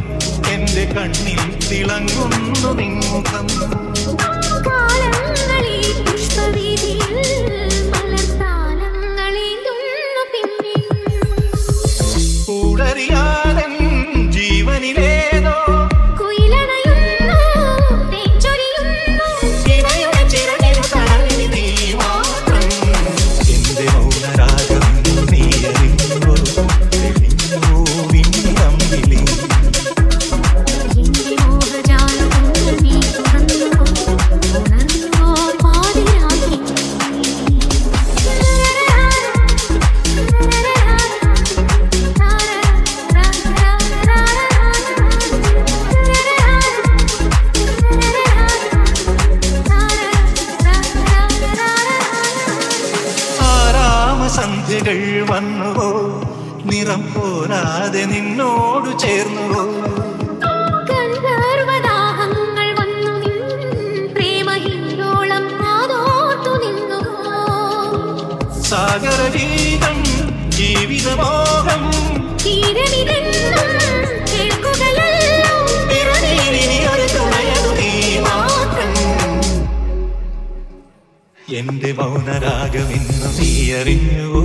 എന്റെ കണ്ണിൽ തിളങ്ങുന്നു നിൻമുഖം കാലങ്ങളീ പുഷ്പവീഥിയിൽ മലർത്താലങ്ങളീന്തുന്നു പിന്നിൽ. കൂടറിയാതൻ ജീവനിലേതോ കുയിലണയുന്നു, തേൻചൊരിയുന്നു. ഇണയുടെ ചിറകിൽ തടവിൽ നീ മാത്രം എന്റെ മൗനരാഗം നീ അറിഞ്ഞോ തെളിഞ്ഞോ വിണ്ണിലമ്പിളി എന്റെ മോഹജാലങ്ങൾ നീ തുറന്നുവോ, ഉണർന്നുവോ പാതിരാത്രി. ആരാമസന്ധ്യകൾ വന്നുവോ നിറം പോരാതെ നിന്നോട് ചേർന്നുവോ ഗന്ധർവദാഹങ്ങൾ വന്നു നിൻ പ്രേമഹീരോളം കാതോർത്തു നിന്നു സാഗരഗീതം ജീവിതമോഹം തീരമിതെന്നും കേൾക്കുകയല്ലോ നിറനീരിനി ഒരു തുണയതു നീ മാത്രം എന്റെ മൗനരാഗമിന്നു നീ അറിഞ്ഞുവോ